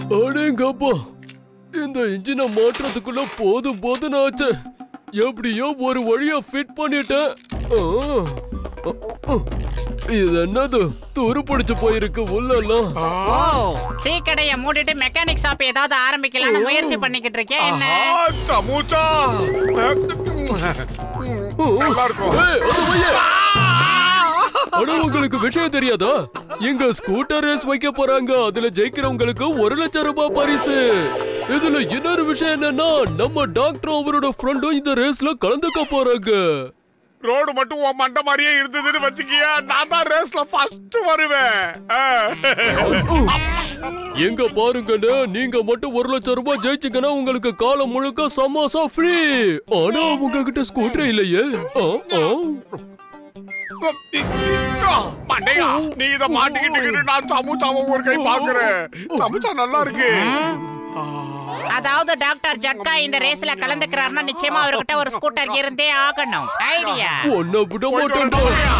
அடேங்கப்பா இந்த இன்ஜினை மாற்றத்துக்குள்ள போதும் போதும் ஆச்சு எப்படியோ ஒரு வழியா ஃபிட் பண்ணிட்டேன் ஆ, அ, அ. இது என்னது துரு பிடிச்சு போயிருக்கு உள்ளெல்லாம் ஓ டீ கடையை மூடிட்டு மெக்கானிக் ஷாப் ஏதாவது ஆரம்பிக்கலாம்னு முயற்சி பண்ணிக்கிட்டு இருக்கேன் என்ன ஆ, சமூச்சா நல்லா இருக்கும் ஏய், அது வையே. அட உங்களுக்கு விஷயம் தெரியாதா எங்க ஸ்கூட்டர் ரேஸ் வைக்க போறாங்க அதுல ஜெயிக்கிறவங்களுக்கு ஒரு லட்சம் ரூபாய் பரிசு இதுல இன்னொரு விஷயம் என்னன்னா நம்ம டாக்டரும் அவரோட ஃப்ரெண்டும் இந்த ரேஸ்ல கலந்துக்க போறாங்க ரோடு மட்டும் உன் மண்டை மாதிரியே இருந்ததுன்னு வச்சுக்கியா நான் தான் ரேஸ்ல ஃபர்ஸ்ட் வருவேன் ஆ. எங்க பாருங்கன்னு நீங்க மட்டும் ஒரு லட்சம் ரூபாய் ஜெயிச்சீங்கன்னா உங்களுக்கு காலம் முழுக்க சமோசா ஃப்ரீ ஆனா உங்ககிட்ட ஸ்கூட்டர் இல்லையே ஆ, ஆ. ஆ, மண்டையா நீ இத மாட்டிக்கிட்டு நான் சமூச்சாவை ஒரு கை பாக்குறேன் சமூச்சா நல்லா இருக்கு ஆ. அதாவது டாக்டர் ஜட்கா இந்த ரேஸ்ல கலந்துக்கிறாருன்னா நிச்சயமா அவர்கிட்ட ஒரு ஸ்கூட்டர் இருந்தே ஆகணும் ஐடியா உன்னை விட போயிட்டு மாட்டேன்டா வரேன்,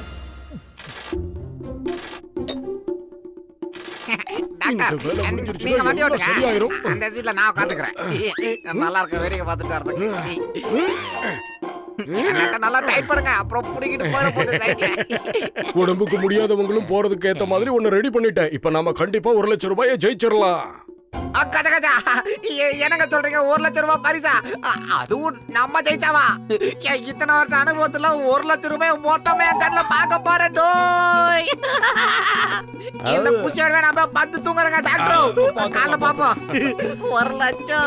டாக்டர் அந்த- நீங்க வண்டி ஓட்டுங்க அந்த சீட்ல நான் உட்காந்துக்கிறேன் நல்லா இருக்க வேடிக்கை பார்த்துட்டு வரதுக்கு நட்டை நல்லா டைட் பண்ணுங்க அப்புறம் பிடிக்கிட்டு போயிட போகுது சைட்ல உடம்புக்கு முடியாதவங்களும் போறதுக்கு ஏத்த மாதிரி ஒன்னு ரெடி பண்ணிட்டேன் இப்ப நாம கண்டிப்பா ஒரு லட்சம் ரூபாயை ஜெயிச்சிடலாம் கதை கதை எ- என்னங்க சொல்றீங்க ஒரு லட்சம் ரூபாய் பரிசா அ- அதுவும் நம்ம ஜெயிச்சாவா எ- இத்தனை வருஷம் அனுபவத்துல ஒரு லட்சம் ரூபாய் மொத்தமே என் கண்ணுல பார்க்க போறேன் டோய் இந்த குச்சியோட நம்ம பத்து தூங்குறேங்க டாக்டர் காலைல பாப்போம் ஒரு லட்சம்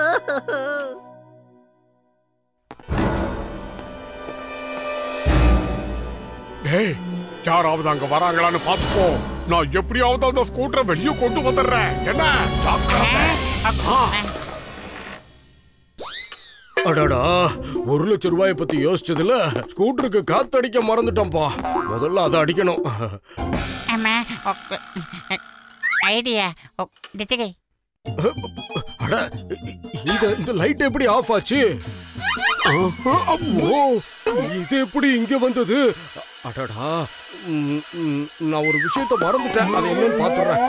டேய் யாராவது அங்க வராங்களான்னு பாத்துப்போம் நான் எப்படியாவது அந்த ஸ்கூட்டரை வெளியே கொண்டு வந்துடுறேன் என்ன ஜாக்கிரதை. ஆ. அடடா ஒரு லட்சம் ரூபாயை பத்தி யோசிச்சதுல ஸ்கூட்டருக்கு காத்தடிக்க மறந்துட்டோம்ப்பா முதல்ல அதை அடிக்கணும் ஆமா ஐடியா டிச்சகை அட இந்த இந்த லைட் எப்படி ஆஃப் ஆச்சு ஆஹா, ஓ இது எப்படி இங்க வந்தது அடடா ம், ம், நான் ஒரு விஷயத்த மறந்துட்டேன் அதை என்னன்னு பாத்துறேன்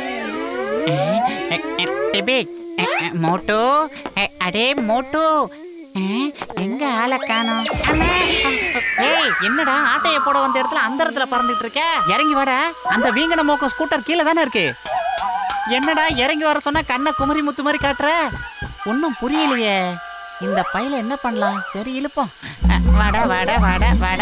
டிபிக் மோட்டோ அ- அடே மோட்டோ அஹ், எங்க ஆளை காணோம் அம்மா. ஏய் என்னடா ஆட்டைய போட வந்த இடத்துல அந்த இடத்துல பறந்துட்டு இருக்க இறங்கி வாடா அந்த வீங்கன மோக்கம் ஸ்கூட்டர் கீழே தானே இருக்கு என்னடா இறங்கி வர சொன்னா கண்ணை குமரி முத்து மாதிரி காட்டுற ஒன்றும் புரியலையே இந்த பையில என்ன பண்ணலாம் சரி இழுப்போம் அஹ், வாடா வாடா வாடா வாடா